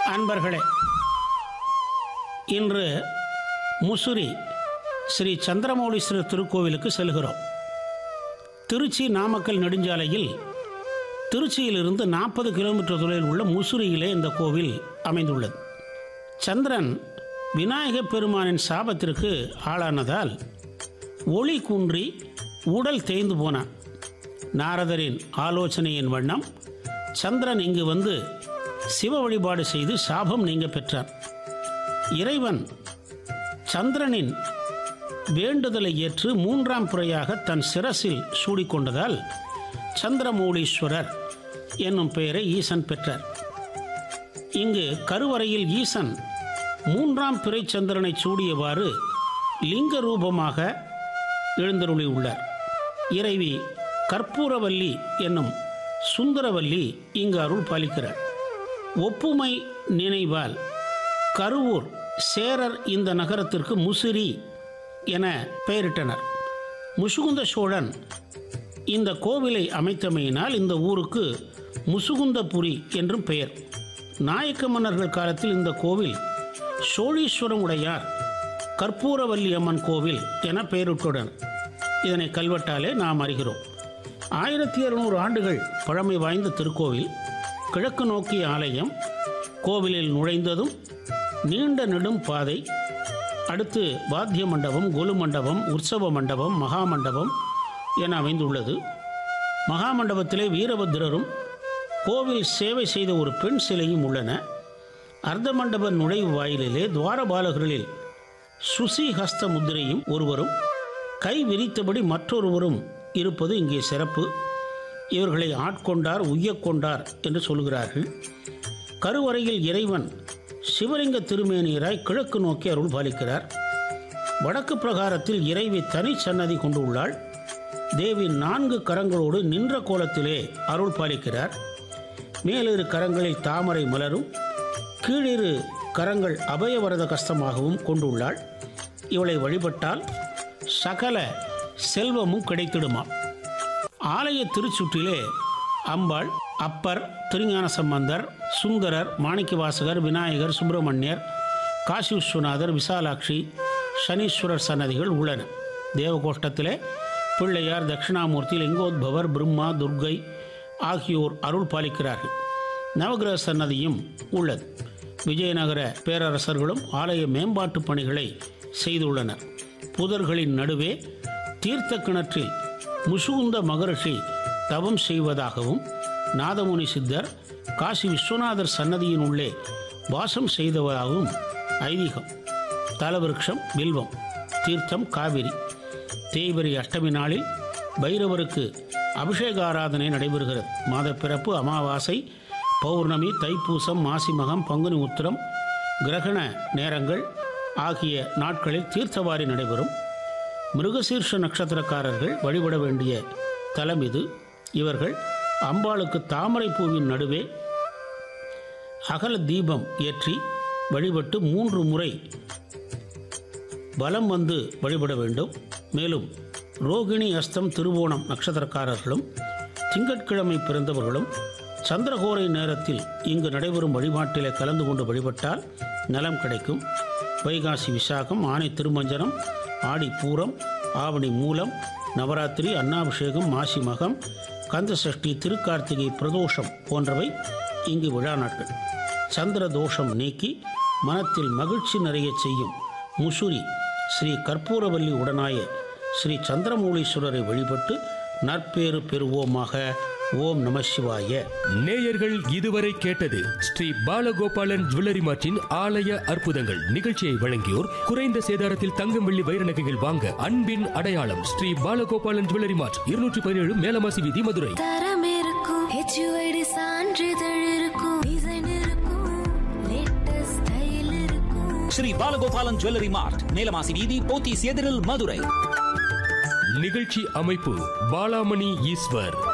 அன்பர்களே இன்று முசிறி ஸ்ரீ சந்திரமௌலீஸ்வரர் திருக்கோவிலுக்கு செல்கிறோம் திருச்சி நாமக்கல் நெடுஞ்சாலையில் திருச்சியிலிருந்து நாற்பது கிலோமீட்டர் தொலைவில் உள்ள முசிறியிலே இந்த கோவில் அமைந்துள்ளது சந்திரன் விநாயகப் பெருமானின் சாபத்திற்கு ஆளானதால் ஒளி குன்றி உடல் தேய்ந்து போனான் நாரதரின் ஆலோசனையின் வண்ணம் சந்திரன் இங்கு வந்து சிவ வழிபாடு செய்து சாபம் நீங்க பெற்றார் இறைவன் சந்திரனின் வேண்டுதலை ஏற்று மூன்றாம் முறையாக தன் சிரசில் சூடிக்கொண்டதால் சந்திரமௌலீஸ்வரர் என்னும் பெயரை ஈசன் பெற்றார் இங்கு கருவறையில் ஈசன் மூன்றாம் பிறை சந்திரனை சூடியவாறு லிங்க ரூபமாக எழுந்தருளி உள்ளார் இறைவி கற்பூரவல்லி என்னும் சுந்தரவல்லி இங்கு அருள் பாலிக்கிறார் ஒப்புமை நினைவால் கருவூர் சேரர் இந்த நகரத்திற்கு முசிறி என பெயரிட்டனர் முசுகுந்த சோழன் இந்த கோவிலை அமைத்தமையினால் இந்த ஊருக்கு முசுகுந்தபுரி என்றும் பெயர் நாயக்க மன்னர்கள் காலத்தில் இந்த கோவில் சோழீஸ்வரம் உடையார் கற்பூரவல்லி அம்மன் கோவில் என பெயரிட்டுடன் இதனை கல்வெட்டாலே நாம் அறிகிறோம் ஆயிரத்தி இருநூறு ஆண்டுகள் பழமை வாய்ந்த திருக்கோவில் கிழக்கு நோக்கிய ஆலயம் கோவிலில் நுழைந்ததும் நீண்ட நெடும் பாதை அடுத்து வாத்திய மண்டபம் கொலு மண்டபம் உற்சவ மண்டபம் மகா மண்டபம் என அமைந்துள்ளது மகா மண்டபத்திலே வீரபத்திரரும் கோவில் சேவை செய்த ஒரு பெண் சிலையும் உள்ளன அர்த்த மண்டப நுழைவு வாயிலிலே துவாரபாலகர்களில் சுசி ஹஸ்த முத்திரையும் ஒருவரும் கை விரித்தபடி மற்றொருவரும் இருப்பது இங்கே சிறப்பு இவர்களை ஆட்கொண்டார் உய்யக்கொண்டார் என்று சொல்கிறார்கள் கருவறையில் இறைவன் சிவலிங்க திருமேனியராய் கிழக்கு நோக்கி அருள் பாலிக்கிறார் வடக்கு பிரகாரத்தில் இறைவி தனி சன்னதி கொண்டுள்ளாள் தேவி நான்கு கரங்களோடு நின்ற கோலத்திலே அருள் பாலிக்கிறார் மேலிரு கரங்களில் தாமரை மலரும் கீழிரு கரங்கள் அபயவரத கஸ்தமாகவும் கொண்டுள்ளாள் இவளை வழிபட்டால் சகல செல்வமும் கிடைத்திடுமாம் ஆலய திருச்சுற்றிலே அம்பாள் அப்பர் திருஞான சம்பந்தர் சுந்தரர் மாணிக்கவாசகர் விநாயகர் சுப்பிரமணியர் காசி விஸ்வநாதர் விசாலாட்சி சனீஸ்வரர் சன்னதிகள் உள்ளன தேவகோஷ்டத்திலே பிள்ளையார் தட்சிணாமூர்த்தி லிங்கோத்பவர் பிரம்மா துர்க்கை ஆகியோர் அருள் பாலிக்கிறார்கள் நவகிரக சன்னதியும் உள்ளது விஜயநகர பேரரசர்களும் ஆலய மேம்பாட்டு பணிகளை செய்துள்ளனர் புதர்களின் நடுவே தீர்த்த கிணற்றில் முசுகுந்த மகரிஷி தவம் செய்வதாகவும் நாதமுனி சித்தர் காசி விஸ்வநாதர் சன்னதியின் உள்ளே வாசம் செய்தவதாகவும் ஐதீகம் தலவிருட்சம் வில்வம் தீர்த்தம் காவிரி தேய்பிரை அஷ்டமி நாளில் பைரவருக்கு அபிஷேக ஆராதனை நடைபெறுகிறது மாதப்பிறப்பு அமாவாசை பௌர்ணமி தைப்பூசம் மாசிமகம் பங்குனி உத்திரம் கிரகண நேரங்கள் ஆகிய நாட்களில் தீர்த்தவாரி நடைபெறும் மிருகசீர்ஷ நட்சத்திரக்காரர்கள் வழிபட வேண்டிய தலம் இது இவர்கள் அம்பாளுக்கு தாமரை பூவின் நடுவே அகல தீபம் ஏற்றி வழிபட்டு மூன்று முறை பலம் வந்து வழிபட வேண்டும் மேலும் ரோகிணி அஸ்தம் திருவோணம் நட்சத்திரக்காரர்களும் திங்கட்கிழமை பிறந்தவர்களும் சந்திரகோரை நேரத்தில் இங்கு நடைபெறும் வழிபாட்டிலே கலந்து கொண்டு வழிபட்டால் நலம் கிடைக்கும் வைகாசி விசாகம் ஆணை திருமஞ்சனம் ஆடி பூரம் ஆவணி மூலம் நவராத்திரி அன்னாபிஷேகம் மாசி மகம் கந்த சஷ்டி திருக்கார்த்திகை பிரதோஷம் போன்றவை இங்கு விழா நாட்கள் சந்திர தோஷம் நீக்கி மனத்தில் மகிழ்ச்சி நிறைய செய்யும் முசுரி ஸ்ரீ கற்பூரவல்லி உடனாய ஸ்ரீ சந்திரமூலீஸ்வரரை வழிபட்டு நற்பேறு பெறுவோமாக ஓம் நம சிவாய நேயர்கள் இதுவரை கேட்டது ஸ்ரீ பாலகோபாலன் ஜுவல்லரி மார்ட்டின் ஆலய அற்புதங்கள் நிகழ்ச்சியை வழங்கியோர் குறைந்த சேதாரத்தில் தங்கம் வெள்ளி வைர நகைகள் வாங்க அன்பின் அடையாளம் ஸ்ரீ பாலகோபாலன் ஜுவல்லரி மார்ட் இருநூற்றி பதினேழு மேலமாசி வீதி மதுரை தரம் இருக்கும் ஹெச்யூஐடி சான்றிதழ் இருக்கும் டிசைன் இருக்கும் லேட்டஸ்ட் ஸ்டைல் இருக்கும் ஸ்ரீ பாலகோபாலன் ஜுவல்லரி மார்ட் மேலமாசி வீதி போத்தீஸ் எதிரில் மதுரை நிகழ்ச்சி அமைப்பு பாலாமணி ஈஸ்வர்